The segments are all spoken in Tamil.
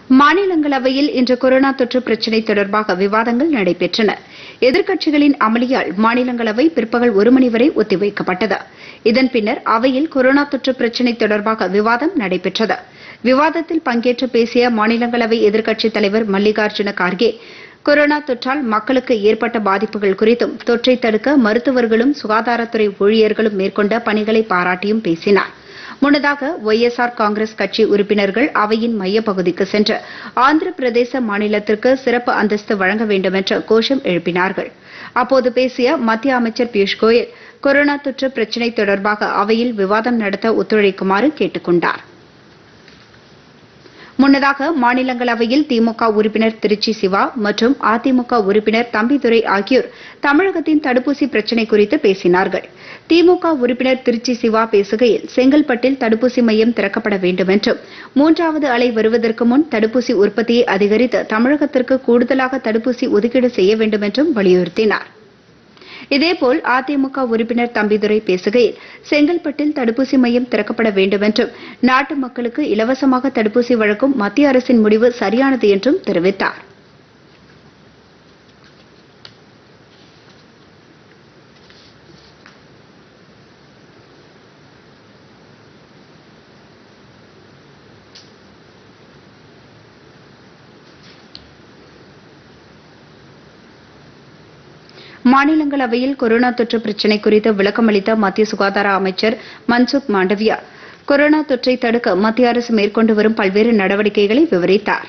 மாநிலங்களவையில் இன்று கொரோனா தொற்று பிரச்சினை தொடர்பாக விவாதங்கள் நடைபெற்றன எதிர்க்கட்சிகளின் அமளியால் மாநிலங்களவை பிற்பகல் ஒரு மணி வரை ஒத்திவைக்கப்பட்டது இதன் பின்னர் அவையில் கொரோனா தொற்று பிரச்சினை தொடர்பாக விவாதம் நடைபெற்றது விவாதத்தில் பங்கேற்று பேசிய மாநிலங்களவை எதிர்க்கட்சித் தலைவர் மல்லிகார்ஜுன கார்கே கொரோனா தொற்றால் மக்களுக்கு ஏற்பட்ட பாதிப்புகள் குறித்தும் தொற்றை தடுக்க மருத்துவர்களும் சுகாதாரத்துறை ஊழியர்களும் மேற்கொண்ட பணிகளை பாராட்டியும் பேசினார் முன்னதாக ஒய்எஸ்ஆர் காங்கிரஸ் கட்சி உறுப்பினர்கள் அவையின் மையப்பகுதிக்கு சென்று ஆந்திர பிரதேச மாநிலத்திற்கு சிறப்பு அந்தஸ்து வழங்க வேண்டும் என்று கோஷம் எழுப்பினார்கள் அப்போது பேசிய மத்திய அமைச்சர் பியூஷ் கோயல் கொரோனா தொற்று பிரச்சினை தொடர்பாக அவையில் விவாதம் நடத்த ஒத்துழைக்குமாறு கேட்டுக் கொண்டார் முன்னதாக மாநிலங்களவையில் திமுக உறுப்பினர் திருச்சி சிவா மற்றும் அதிமுக உறுப்பினர் தம்பிதுரை ஆகியோர் தமிழகத்தின் தடுப்பூசி பிரச்சினை குறித்து பேசினார்கள் திமுக உறுப்பினர் திருச்சி சிவா பேசுகையில் செங்கல்பட்டில் தடுப்பூசி மையம் திறக்கப்பட வேண்டும் என்றும் மூன்றாவது அலை வருவதற்கு முன் தடுப்பூசி உற்பத்தியை அதிகரித்து தமிழகத்திற்கு கூடுதலாக தடுப்பூசி ஒதுக்கீடு செய்ய வேண்டும் என்றும் வலியுறுத்தினார் இதேபோல் அதிமுக உறுப்பினர் தம்பிதுரை பேசுகையில் செங்கல்பட்டில் தடுப்பூசி மையம் திறக்கப்பட வேண்டும் என்றும் நாட்டு மக்களுக்கு இலவசமாக தடுப்பூசி வழங்கும் மத்திய அரசின் முடிவு சரியானது என்றும் தெரிவித்தார் மாநிலங்களவையில் கொரோனா தொற்று பிரச்சினை குறித்து விளக்கமளித்த மத்திய சுகாதார அமைச்சர் மன்சுக் மாண்டவியா கொரோனா தொற்றை தடுக்க மத்திய அரசு மேற்கொண்டு வரும் பல்வேறு நடவடிக்கைகளை விவரித்தார்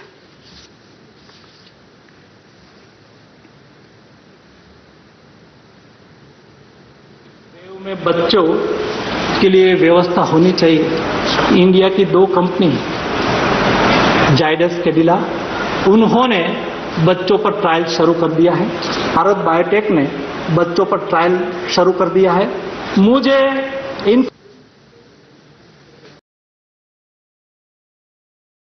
में बच्चों के लिए व्यवस्था होनी चाहिए इंडिया की दो कंपनी जाइडस कैडिला उन्होंने बच्चों पर ट्रायल शुरू कर दिया है भारत बायोटेक ने बच्चों पर ट्रायल शुरू कर दिया है मुझे इन